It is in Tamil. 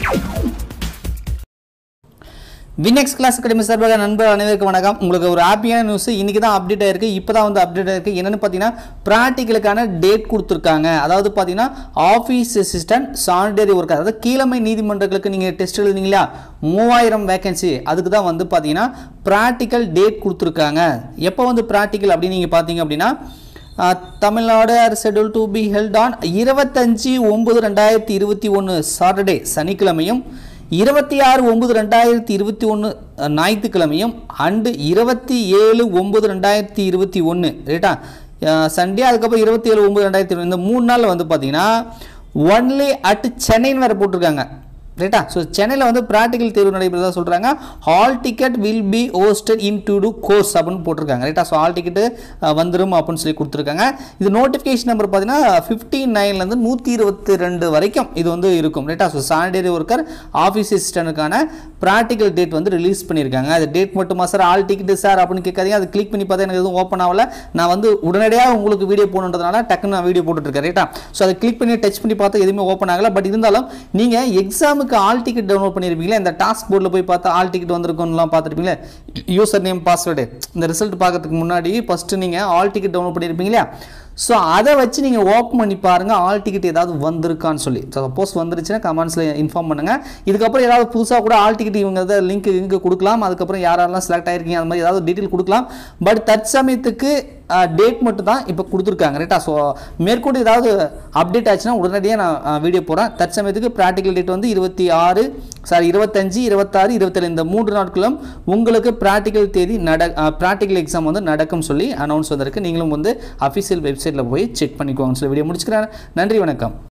வினெக்ஸ் கிளாஸ் அகாடமி சார்பாக நண்பர் அனைவருக்கும் வணக்கம் உங்களுக்கு ஒரு ஹாப்பியான நியூஸ் இன்னைக்கு தான் அப்டேட் ஆயிருக்கு இப்போ தான் வந்து அப்டேட் ஆயிருக்கு என்னன்னு பார்த்தீங்கன்னா ப்ராக்டிக்கலுக்கான டேட் கொடுத்துருக்காங்க அதாவது பார்த்தீங்கன்னா ஆஃபீஸ் அசிஸ்டன்ட் சானிடரி ஒர்க்கர் அதாவது கீழமை நீதிமன்றங்களுக்கு நீங்கள் டெஸ்ட் எழுதுனீங்களா மூவாயிரம் வேகன்சி அதுக்கு தான் வந்து பார்த்தீங்கன்னா ப்ராக்டிக்கல் டேட் கொடுத்துருக்காங்க எப்போ வந்து ப்ராக்டிக்கல் அப்படின்னு நீங்கள் பார்த்தீங்க அப்படின்னா ah, Tamil Nadu are schedule to be held on இருபத்தஞ்சி ஒம்பது ரெண்டாயிரத்தி இருபத்தி ஒன்று சாட்டர்டே சனிக்கிழமையும் இருபத்தி ஆறு ஒம்பது ரெண்டாயிரத்தி இருபத்தி ஒன்று ஞாயிற்றுக்கிழமையும் அண்டு இருபத்தி ஏழு ஒம்பது ரெண்டாயிரத்தி இருபத்தி ஒன்று ரைட்டா சண்டே அதுக்கப்புறம் இருபத்தி ஏழு ஒம்பது ரெண்டாயிரத்தி இந்த மூணு நாளில் வந்து பார்த்தீங்கன்னா ஒன்லி அட் சென்னைன்னு வேறு போட்டிருக்காங்க ரைட்டா ஸோ சென்னையில் வந்து ப்ராக்டிக்கல் தேர்வு நடைபெறதா சொல்கிறாங்க hall ticket will be hosted in due due course அப்படின்னு போட்டிருக்காங்க ரைட்டா ஸோ ஹால் டிக்கெட்டு வந்துடும் அப்படின்னு சொல்லி கொடுத்துருக்காங்க இது நோட்டிஃபிகேஷன் நம்பர் பார்த்தீங்கன்னா ஃபிஃப்டி நைன்லேருந்து நூற்றி இருபத்தி ரெண்டு வரைக்கும் இது வந்து இருக்கும் ரைட்டா ஸோ சானிடரி ஒர்க்கர் ஆஃபீஸ் அசிஸ்டன்ட்டுக்கான ப்ராக்டிக்கல் டேட் வந்து ரிலீஸ் பண்ணியிருக்காங்க அது டேட் மட்டுமா சார் ஆல் டிக்கெட்டு சார் அப்படின்னு கேட்காதீங்க அது கிளிக் பண்ணி பார்த்தா எனக்கு எதுவும் ஓப்பன் ஆகல நான் வந்து உடனடியாக உங்களுக்கு வீடியோ போகணுன்றதுனால டக்குன்னு நான் வீடியோ போட்டுட்ருக்கேன் ரைட்டா ஸோ அதை கிளிக் பண்ணி டச் பண்ணி பார்த்தா எதுவுமே ஓப்பன் ஆகல பட் இருந்தாலும் நீங்கள் எக்ஸாமுக்கு ஆல் டிக்கெட் டவுன்லோட் பண்ணியிருப்பீங்களா இந்த டாஸ்க் போர்டில் போய் பார்த்தா ஆல் டிக்கெட் வந்திருக்கும்லாம் பார்த்துருப்பீங்களே யூசர் நேம் பாஸ்வேர்டு இந்த ரிசல்ட் பார்க்கறதுக்கு முன்னாடி ஃபஸ்ட்டு நீங்கள் ஆல் டிக்கெட் டவுன்லோட் பண்ணியிருப்பீங்க இல்லையா ஸோ அதை வச்சு நீங்கள் ஓப்பன் பண்ணி பாருங்கள் ஆல் டிக்கெட் ஏதாவது வந்திருக்கான்னு சொல்லி ஸோ சப்போஸ் வந்துருச்சுன்னா கமெண்ட்ஸில் இன்ஃபார்ம் பண்ணுங்கள் இதுக்கப்புறம் ஏதாவது புதுசாக கூட ஆல் டிக்கெட் இவங்க ஏதாவது லிங்க் லிங்க் கொடுக்கலாம் அதுக்கப்புறம் யாரெல்லாம் செலக்ட் ஆயிருக்கீங்க அது மாதிரி ஏதாவது டீட்டெயில் கொடுக்கலாம் பட் தற்சமயத்துக்கு டேட் மட்டும் தான் இப்போ கொடுத்துருக்காங்க ரைட்டா ஸோ மேற்கொண்டு ஏதாவது அப்டேட் ஆச்சுன்னா உடனடியாக நான் வீடியோ போகிறேன் தற்சமயத்துக்கு ப்ராக்டிக்கல் டேட் வந்து இருபத்தி ஆறு சாரி இருபத்தஞ்சு இருபத்தாறு இருபத்தேழு இந்த மூன்று நாட்களும் உங்களுக்கு ப்ராக்டிக்கல் தேதி நட ப்ராக்டிக்கல் எக்ஸாம் வந்து நடக்கும் சொல்லி அனௌன்ஸ் வந்திருக்கு நீங்களும் வந்து அஃபிஷியல் வெப்சைட்டில் போய் செக் பண்ணிக்கோங்கன்னு சொல்லி வீடியோ முடிச்சுக்கிறேன் நன்றி வணக்கம்